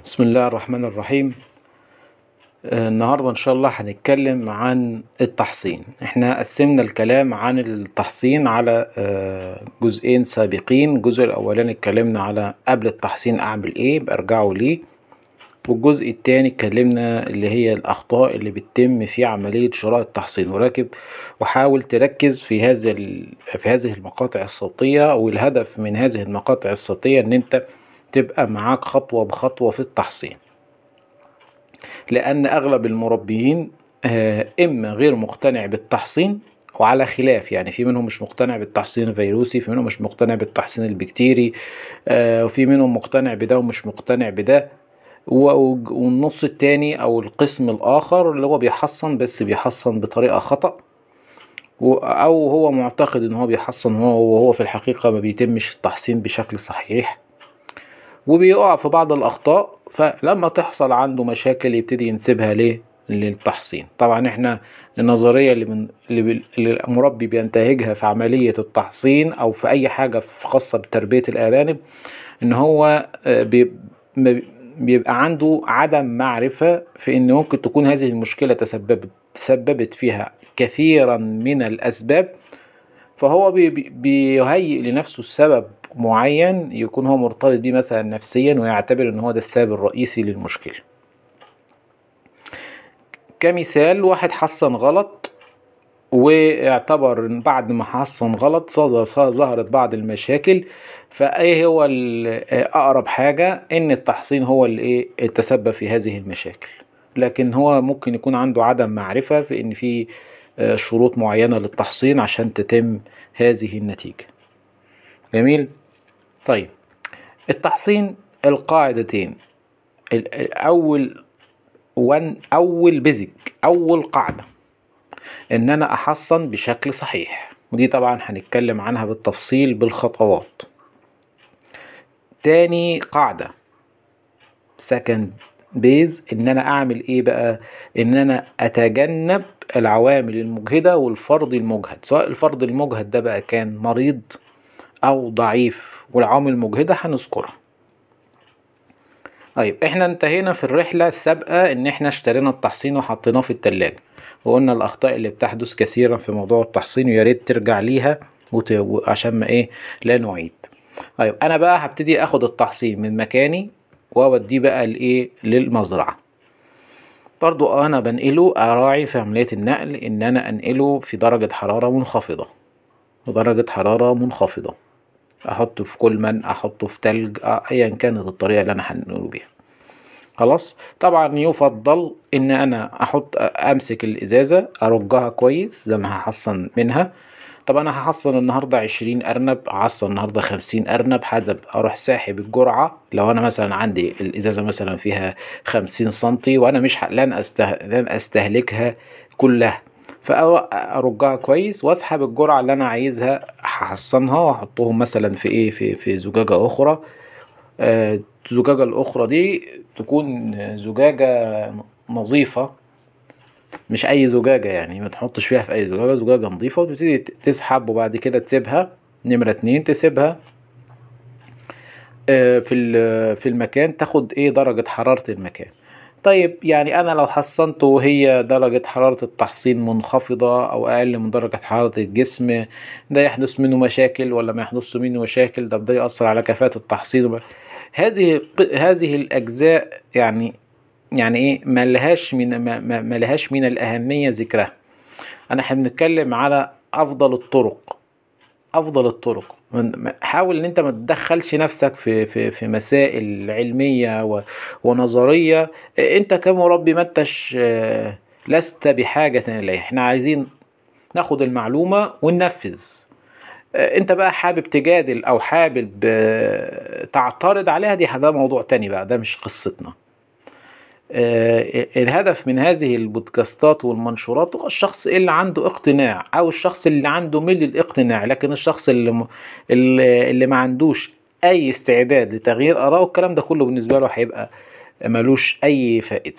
بسم الله الرحمن الرحيم آه، النهاردة إن شاء الله هنتكلم عن التحصين احنا قسمنا الكلام عن التحصين على آه، جزئين سابقين الجزء الأولاني اتكلمنا على قبل التحصين أعمل إيه برجعه ليه والجزء التاني اتكلمنا اللي هي الأخطاء اللي بتتم في عملية شراء التحصين وراكب وحاول تركز في هذا ال- في هذه المقاطع الصوتية والهدف من هذه المقاطع الصوتية إن أنت تبقى معاك خطوة بخطوة في التحصين لأن أغلب المربيين آه، إما غير مقتنع بالتحصين وعلى خلاف يعني في منهم مش مقتنع بالتحصين الفيروسي في منهم مش مقتنع بالتحصين البكتيري آه، وفي منهم مقتنع بده ومش مقتنع بده و- والنص التاني أو القسم الآخر اللي هو بيحصن بس بيحصن بطريقة خطأ و- أو هو معتقد إن هو بيحصن هو وهو في الحقيقة ما بيتمش التحصين بشكل صحيح وبيقع في بعض الأخطاء فلما تحصل عنده مشاكل يبتدي ينسبها ليه؟ للتحصين طبعا احنا النظرية اللي, من اللي بي- اللي المربي بينتهجها في عملية التحصين أو في أي حاجة خاصة بتربية الأرانب إن هو آه، بي- ما- بيبقى عنده عدم معرفة في إن ممكن تكون هذه المشكلة تسببت تسببت فيها كثيرا من الأسباب فهو بي- بي- بيهيئ لنفسه السبب معين يكون هو مرتبط بيه مثلا نفسيا ويعتبر ان هو ده السبب الرئيسي للمشكلة كمثال واحد حصن غلط واعتبر ان بعد ما حصن غلط صد- ظهرت بعض المشاكل فايه هو ال- اقرب حاجة ان التحصين هو اللي ايه تسبب في هذه المشاكل لكن هو ممكن يكون عنده عدم معرفة في ان في آه، شروط معينة للتحصين عشان تتم هذه النتيجة جميل طيب التحصين القاعدتين ال- ال- اول وان اول بيزك اول قاعده ان انا احصن بشكل صحيح ودي طبعا هنتكلم عنها بالتفصيل بالخطوات تاني قاعده سكند بيز ان انا اعمل ايه بقى ان انا اتجنب العوامل المجهده والفرد المجهد سواء الفرد المجهد ده بقى كان مريض او ضعيف والعوامل المجهده هنذكرها طيب احنا انتهينا في الرحلة السابقة ان احنا اشترينا التحصين وحطيناه في التلاجة وقلنا الاخطاء اللي بتحدث كثيرا في موضوع التحصين ويا ريت ترجع ليها وت... عشان ما ايه لا نعيد طيب انا بقى هبتدي اخد التحصين من مكاني واوديه بقى لايه للمزرعة برضو انا بنقله اراعي في عملية النقل ان انا انقله في درجة حرارة منخفضة ودرجة حرارة منخفضة احطه في كولمان احطه في تلج آه، ايا كانت الطريقه اللي انا هنقله بيها خلاص طبعا يفضل ان انا احط امسك الازازه ارجها كويس زي ما هحصن منها طب انا هحصن النهارده عشرين ارنب هحصن النهارده خمسين ارنب حسب اروح ساحب الجرعه لو انا مثلا عندي الازازه مثلا فيها خمسين سنتي وانا مش ه- لن أسته... لن استهلكها كلها فارجها كويس واسحب الجرعه اللي انا عايزها هحصنها واحطهم مثلا في ايه في في زجاجه اخرى آه، الزجاجه الاخرى دي تكون زجاجه نظيفه مش اي زجاجه يعني ما تحطش فيها في اي زجاجه زجاجه نظيفه وتبتدي تسحب وبعد كده تسيبها نمره اتنين تسيبها آه، في ال- في المكان تاخد ايه درجه حراره المكان طيب يعني انا لو حصنت وهي درجة حرارة التحصين منخفضة او اقل من درجة حرارة الجسم ده يحدث منه مشاكل ولا ما يحدث منه مشاكل ده ده يأثر على كفاءة التحصين وما- هذه هذه الاجزاء يعني يعني ايه ما لهاش من ما, ما, ما لهاش من الاهمية ذكرها انا احنا بنتكلم على افضل الطرق افضل الطرق من- حاول ان انت ما تدخلش نفسك في في في مسائل علميه و- ونظريه انت كمربي ما انتش آه، لست بحاجه اليها احنا عايزين ناخد المعلومه وننفذ آه، انت بقى حابب تجادل او حابب آه، تعترض عليها دي ده موضوع تاني بقى ده مش قصتنا آه، الهدف من هذه البودكاستات والمنشورات هو الشخص اللي عنده اقتناع او الشخص اللي عنده ميل للاقتناع لكن الشخص اللي م... اللي اللي ما عندوش اي استعداد لتغيير ارائه الكلام ده كله بالنسبه له هيبقى ملوش اي فائده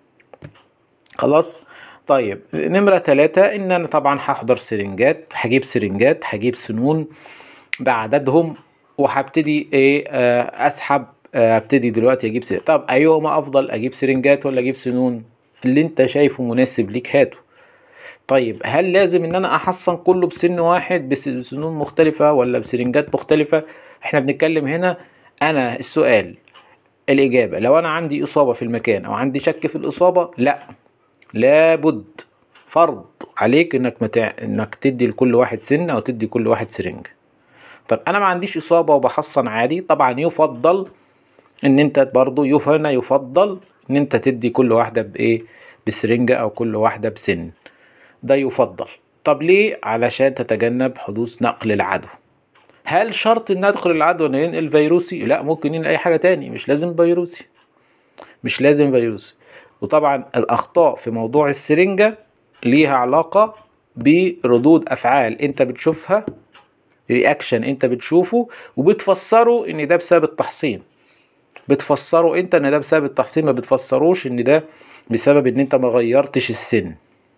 خلاص طيب نمرة ثلاثة ان انا طبعا هحضر سرنجات هجيب سرنجات هجيب سنون بعددهم وهبتدي ايه آه، اسحب آه، ابتدي دلوقتي اجيب سرنج طب ايهما افضل اجيب سرنجات ولا اجيب سنون اللي انت شايفه مناسب ليك هاته طيب هل لازم ان انا احصن كله بسن واحد بسنون مختلفة ولا بسرنجات مختلفة احنا بنتكلم هنا انا السؤال الاجابة لو انا عندي اصابة في المكان او عندي شك في الاصابة لا لابد فرض عليك انك متع... انك تدي لكل واحد سن او تدي كل واحد سرنج طب انا ما عنديش اصابة وبحصن عادي طبعا يفضل ان انت برضو هنا يفضل ان انت تدي كل واحدة بايه بسرنجة او كل واحدة بسن ده يفضل طب ليه علشان تتجنب حدوث نقل العدوى هل شرط ان ادخل العدوى انه ينقل فيروسي لا ممكن ينقل اي حاجه تاني مش لازم فيروسي مش لازم فيروسي وطبعا الاخطاء في موضوع السرنجه ليها علاقه بردود افعال انت بتشوفها رياكشن انت بتشوفه وبتفسره ان ده بسبب التحصين بتفسره انت ان ده بسبب التحصين ما بتفسروش ان ده بسبب ان انت ما غيرتش السن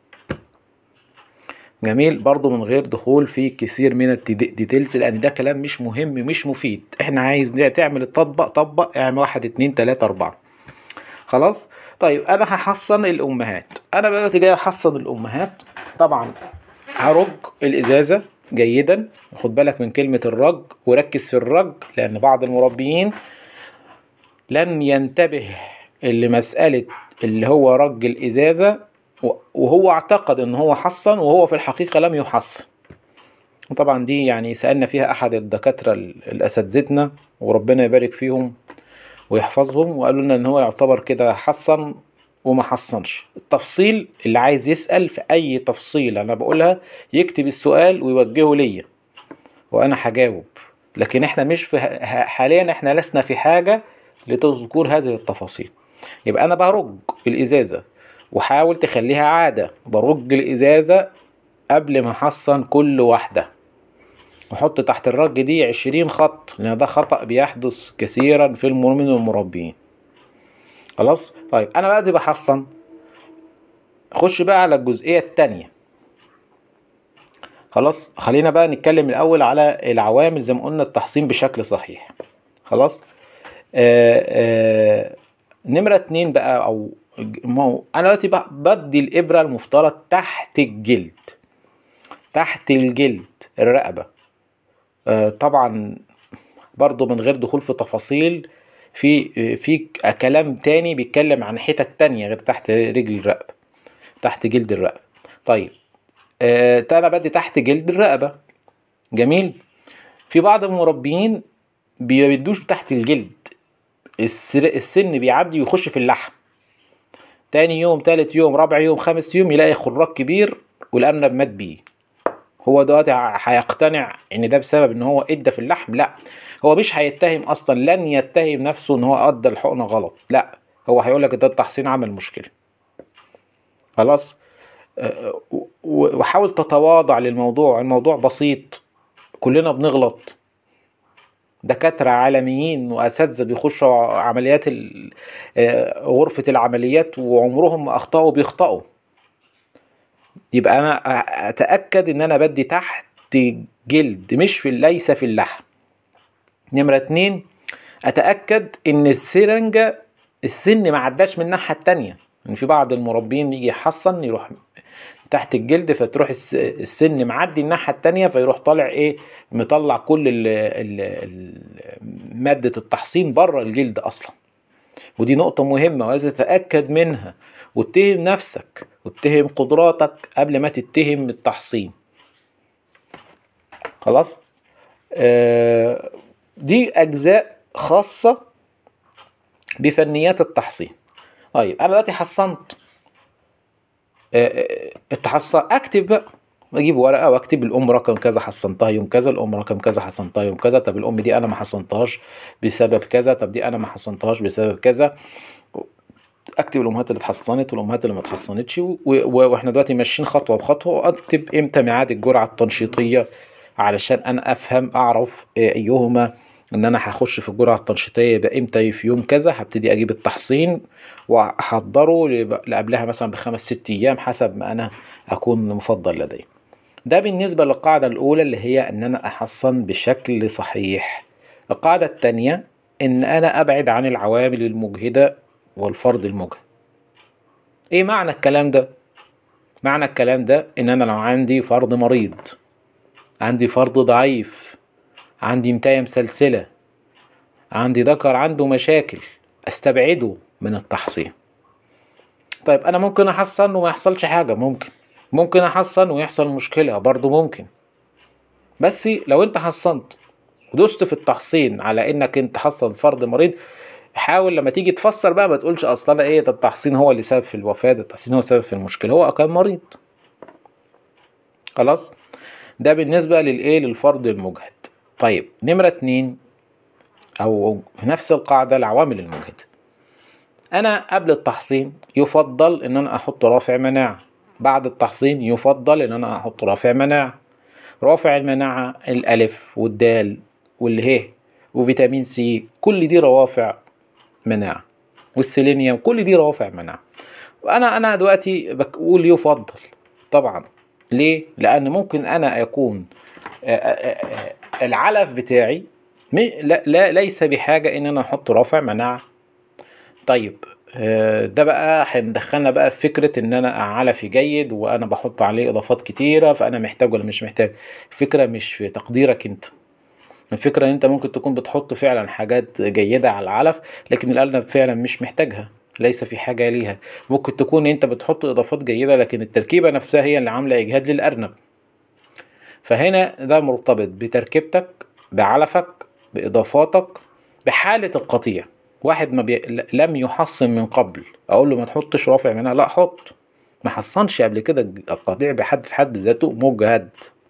جميل برضو من غير دخول في كثير من الديتيلز لان ده كلام مش مهم مش مفيد احنا عايز تعمل التطبق طبق اعمل واحد اتنين تلاتة اربعة خلاص طيب انا هحصن الامهات انا دلوقتي جاي احصن الامهات طبعا هرج الازازة جيدا خد بالك من كلمة الرج وركز في الرج لان بعض المربيين لم ينتبه لمسألة اللي هو رج الازازة وهو اعتقد ان هو حصن وهو في الحقيقة لم يحصن وطبعا دي يعني سألنا فيها احد الدكاترة الاساتذتنا وربنا يبارك فيهم ويحفظهم وقالوا لنا ان هو يعتبر كده حصن وما حصنش التفصيل اللي عايز يسأل في اي تفصيل انا بقولها يكتب السؤال ويوجهه ليا وانا هجاوب لكن احنا مش في حاليا احنا لسنا في حاجة لتذكر هذه التفاصيل يبقى انا برج الازازة وحاول تخليها عادة برج الإزازة قبل ما أحصن كل واحدة وحط تحت الرج دي عشرين خط لأن ده خطأ بيحدث كثيرا في المؤمنين والمربين خلاص طيب أنا بقى دي بحصن خش بقى على الجزئية التانية خلاص خلينا بقى نتكلم الأول على العوامل زي ما قلنا التحصين بشكل صحيح خلاص آآ آآ نمرة اتنين بقى أو ما هو انا دلوقتي بدي الابره المفترض تحت الجلد تحت الجلد الرقبه آه طبعا برضو من غير دخول في تفاصيل في في كلام تاني بيتكلم عن حتت تانية غير تحت رجل الرقبه تحت جلد الرقبه طيب آه انا بدي تحت جلد الرقبه جميل في بعض المربيين بيدوش تحت الجلد السن بيعدي ويخش في اللحم تاني يوم تالت يوم رابع يوم خامس يوم يلاقي خراج كبير والارنب مات بيه هو دلوقتي هيقتنع ان ده بسبب ان هو ادى في اللحم لا هو مش هيتهم اصلا لن يتهم نفسه ان هو ادى الحقنه غلط لا هو هيقول لك ده التحصين عمل مشكله خلاص أه، وحاول تتواضع للموضوع الموضوع بسيط كلنا بنغلط دكاترة عالميين وأساتذة بيخشوا عمليات آه، غرفة العمليات وعمرهم ما أخطأوا بيخطأوا يبقى أنا أتأكد إن أنا بدي تحت جلد مش في ليس في اللحم نمرة اتنين أتأكد إن السرنجة السن ما عداش من الناحية التانية يعني في بعض المربين يجي يحصن يروح تحت الجلد فتروح السن معدي الناحية التانية فيروح طالع ايه مطلع كل ال ال مادة التحصين بره الجلد اصلا ودي نقطة مهمة وعايز تتأكد منها واتهم نفسك واتهم قدراتك قبل ما تتهم التحصين خلاص آه دي اجزاء خاصة بفنيات التحصين طيب انا دلوقتي حصنت اتحصى اكتب بقى اجيب ورقه واكتب الام رقم كذا حصنتها يوم كذا الام رقم كذا حصنتها يوم كذا طب الام دي انا ما حصنتهاش بسبب كذا طب دي انا ما حصنتهاش بسبب كذا اكتب الامهات اللي اتحصنت والامهات اللي ما اتحصنتش واحنا دلوقتي ماشيين خطوه بخطوه واكتب امتى ميعاد الجرعه التنشيطيه علشان انا افهم اعرف ايهما ان انا هخش في الجرعه التنشيطيه يبقى امتى في يوم كذا هبتدي اجيب التحصين واحضره لقبلها مثلا بخمس ست ايام حسب ما انا اكون مفضل لدي ده بالنسبة للقاعدة الأولى اللي هي إن أنا أحصن بشكل صحيح القاعدة الثانية ان انا ابعد عن العوامل المجهدة والفرض المجهد ايه معنى الكلام ده معنى الكلام ده ان انا لو عندي فرد مريض عندي فرد ضعيف عندي متاية مسلسلة عندي ذكر عنده مشاكل استبعده من التحصين طيب انا ممكن احصن وما يحصلش حاجة ممكن ممكن احصن ويحصل مشكلة برضو ممكن بس لو انت حصنت ودوست في التحصين على انك انت حصن فرد مريض حاول لما تيجي تفسر بقى ما تقولش اصلا انا ايه ده التحصين هو اللي سبب في الوفاة ده التحصين هو سبب في المشكلة هو كان مريض خلاص ده بالنسبة للايه للفرد المجهد طيب نمرة اتنين او في نفس القاعدة العوامل المجهدة انا قبل التحصين يفضل ان انا احط رافع مناعة بعد التحصين يفضل ان انا احط رافع مناعة رافع المناعة الالف والدال والهي وفيتامين سي كل دي روافع مناعة والسيلينيوم كل دي روافع مناعة وانا انا دلوقتي بقول يفضل طبعا ليه لان ممكن انا يكون العلف بتاعي لا, لا ليس بحاجة ان انا احط رافع مناعة طيب ده بقى هندخلنا بقى في فكرة ان انا علفي جيد وانا بحط عليه اضافات كتيرة فانا محتاج ولا مش محتاج الفكرة مش في تقديرك انت الفكرة ان انت ممكن تكون بتحط فعلا حاجات جيدة على العلف لكن الارنب فعلا مش محتاجها ليس في حاجة ليها ممكن تكون انت بتحط اضافات جيدة لكن التركيبة نفسها هي اللي عاملة اجهاد للارنب فهنا ده مرتبط بتركيبتك بعلفك باضافاتك بحالة القطيع واحد ما بي... لم يحصن من قبل اقول له ما تحطش رافع منها لا حط ما حصنش قبل كده القطيع بحد في حد ذاته مجهد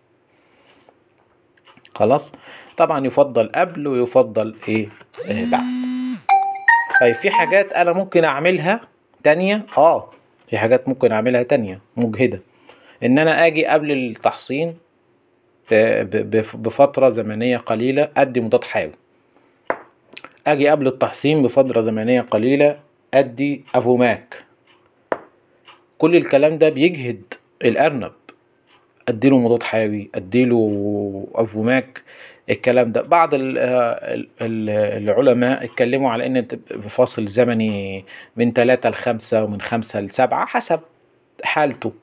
خلاص طبعا يفضل قبل ويفضل ايه آه بعد طيب في حاجات انا ممكن اعملها تانية اه في حاجات ممكن اعملها تانية مجهدة ان انا اجي قبل التحصين آه بفترة زمنية قليلة ادي مضاد حيوي اجي قبل التحصين بفترة زمنية قليلة ادي افوماك كل الكلام ده بيجهد الارنب اديله مضاد حيوي اديله افوماك الكلام ده بعض العلماء اتكلموا على ان فاصل زمني من 3 ل 5 ومن 5 ل 7 حسب حالته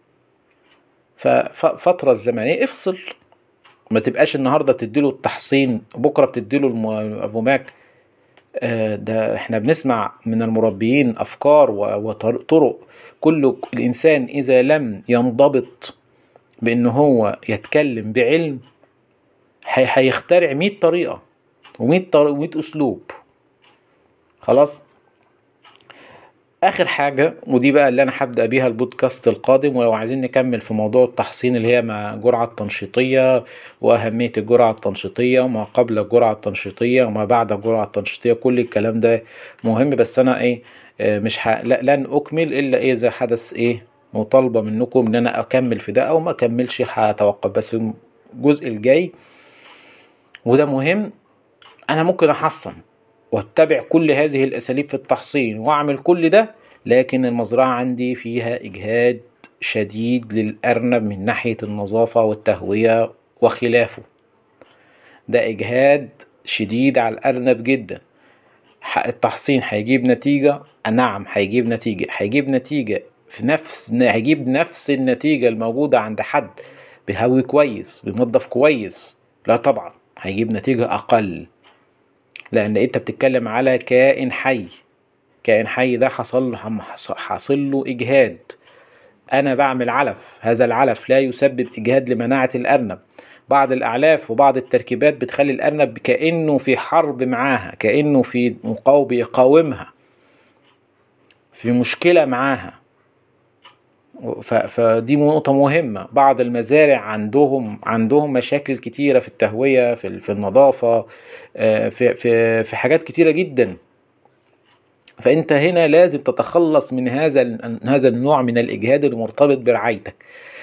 ففترة الزمنية افصل ما تبقاش النهارده تديله التحصين بكره بتديله الافوماك ده احنا بنسمع من المربيين افكار وطرق كل الانسان اذا لم ينضبط بان هو يتكلم بعلم هيخترع 100 طريقه و100 طريقه و100 اسلوب خلاص اخر حاجه ودي بقى اللي انا هبدا بيها البودكاست القادم ولو عايزين نكمل في موضوع التحصين اللي هي مع الجرعه التنشيطيه واهميه الجرعه التنشيطيه وما قبل الجرعه التنشيطيه وما بعد الجرعه التنشيطيه كل الكلام ده مهم بس انا ايه مش ح... لن اكمل الا اذا حدث ايه مطالبه منكم ان انا اكمل في ده او ما اكملش هتوقف بس الجزء الجاي وده مهم انا ممكن احصن واتبع كل هذه الاساليب في التحصين واعمل كل ده لكن المزرعة عندي فيها اجهاد شديد للارنب من ناحية النظافة والتهوية وخلافه ده اجهاد شديد على الارنب جدا التحصين هيجيب نتيجة نعم هيجيب نتيجة هيجيب نتيجة في نفس هيجيب نفس النتيجة الموجودة عند حد بيهوي كويس بينظف كويس لا طبعا هيجيب نتيجة اقل لان انت بتتكلم على كائن حي كائن حي ده حصل حصل له اجهاد انا بعمل علف هذا العلف لا يسبب اجهاد لمناعه الارنب بعض الاعلاف وبعض التركيبات بتخلي الارنب كانه في حرب معاها كانه في مقاوم بيقاومها في مشكله معاها فدي نقطة مهمة بعض المزارع عندهم عندهم مشاكل كتيرة في التهوية في في النظافة في في في حاجات كتيرة جدا فأنت هنا لازم تتخلص من هذا هذا النوع من الإجهاد المرتبط برعايتك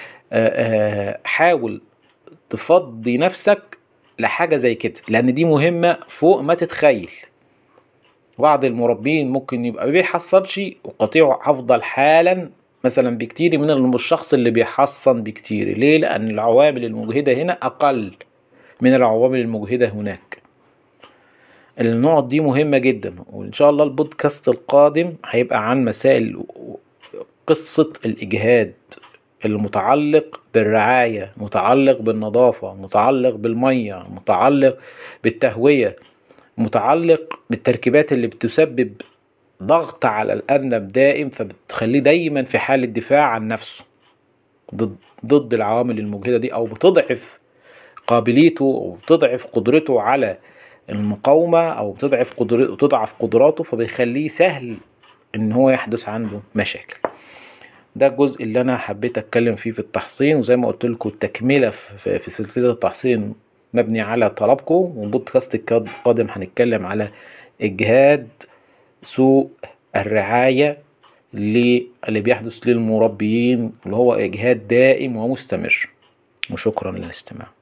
حاول تفضي نفسك لحاجة زي كده لأن دي مهمة فوق ما تتخيل بعض المربين ممكن يبقى ما بيحصلش وقطيعه أفضل حالا مثلا بكتير من الشخص اللي بيحصن بكتير ليه لان العوامل المجهده هنا اقل من العوامل المجهده هناك النقط دي مهمة جدا وإن شاء الله البودكاست القادم هيبقى عن مسائل قصة الإجهاد المتعلق بالرعاية متعلق بالنظافة متعلق بالمية متعلق بالتهوية متعلق بالتركيبات اللي بتسبب ضغط على الأرنب دائم فبتخليه دايما في حالة دفاع عن نفسه ضد ضد العوامل المجهدة دي أو بتضعف قابليته وبتضعف قدرته على المقاومة أو بتضعف قدرته تضعف قدراته فبيخليه سهل إن هو يحدث عنده مشاكل ده الجزء اللي أنا حبيت أتكلم فيه في التحصين وزي ما قلت لكم التكملة في, في سلسلة التحصين مبني على طلبكم وبودكاست القادم هنتكلم على إجهاد سوء الرعاية اللي بيحدث للمربيين اللي هو إجهاد دائم ومستمر وشكرا للاستماع